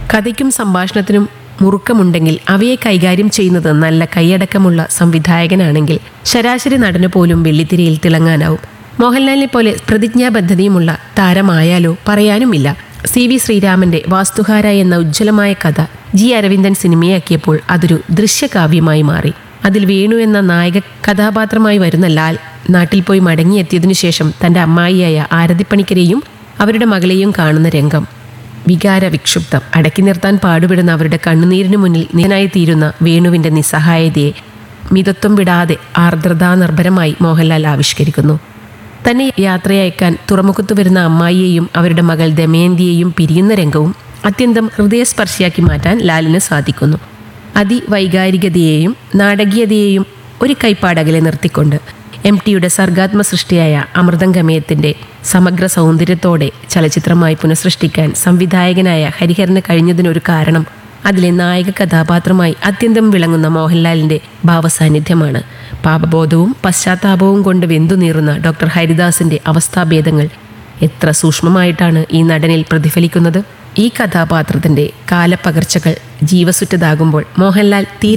കഥയ്ക്കും സംഭാഷണത്തിനും മുറുക്കമുണ്ടെങ്കിൽ അവയെ കൈകാര്യം ചെയ്യുന്നത് നല്ല കൈയടക്കമുള്ള സംവിധായകനാണെങ്കിൽ ശരാശരി നടന് പോലും വെള്ളിത്തിരയിൽ തിളങ്ങാനാവും മോഹൻലാലിനെ പോലെ പ്രതിജ്ഞാബദ്ധതയുമുള്ള താരമായാലോ പറയാനുമില്ല സി വി ശ്രീരാമന്റെ വാസ്തുഹാര എന്ന ഉജ്ജ്വലമായ കഥ ജി അരവിന്ദൻ സിനിമയാക്കിയപ്പോൾ അതൊരു ദൃശ്യകാവ്യമായി മാറി അതിൽ വേണു എന്ന നായക കഥാപാത്രമായി വരുന്ന ലാൽ നാട്ടിൽ പോയി മടങ്ങിയെത്തിയതിനു ശേഷം തന്റെ അമ്മായിയായ ആരതിപ്പണിക്കരെയും അവരുടെ മകളെയും കാണുന്ന രംഗം വികാര വിക്ഷുബ്ധം അടക്കി നിർത്താൻ പാടുപെടുന്ന അവരുടെ കണ്ണുനീരിനു മുന്നിൽ നിനായി തീരുന്ന വേണുവിന്റെ നിസ്സഹായതയെ മിതത്വം വിടാതെ ആർദ്രതാനിർഭരമായി മോഹൻലാൽ ആവിഷ്കരിക്കുന്നു തന്നെ യാത്രയയക്കാൻ തുറമുഖത്തു വരുന്ന അമ്മായിയെയും അവരുടെ മകൾ ദമയന്തിയെയും പിരിയുന്ന രംഗവും അത്യന്തം ഹൃദയസ്പർശിയാക്കി മാറ്റാൻ ലാലിന് സാധിക്കുന്നു അതിവൈകാരികതയെയും നാടകീയതയെയും ഒരു കൈപ്പാടകലെ നിർത്തിക്കൊണ്ട് എം ടിയുടെ സർഗാത്മ സൃഷ്ടിയായ അമൃതംഗമയത്തിൻ്റെ സമഗ്ര സൗന്ദര്യത്തോടെ ചലച്ചിത്രമായി പുനഃസൃഷ്ടിക്കാൻ സംവിധായകനായ ഹരിഹരന് കഴിഞ്ഞതിനൊരു കാരണം അതിലെ നായക കഥാപാത്രമായി അത്യന്തം വിളങ്ങുന്ന മോഹൻലാലിൻ്റെ ഭാവസാന്നിധ്യമാണ് പാപബോധവും പശ്ചാത്താപവും കൊണ്ട് വെന്തുനീറുന്ന ഡോക്ടർ ഹരിദാസിൻ്റെ അവസ്ഥാഭേദങ്ങൾ എത്ര സൂക്ഷ്മമായിട്ടാണ് ഈ നടനിൽ പ്രതിഫലിക്കുന്നത് ഈ കഥാപാത്രത്തിൻ്റെ കാലപ്പകർച്ചകൾ ജീവസുറ്റതാകുമ്പോൾ മോഹൻലാൽ തീരെ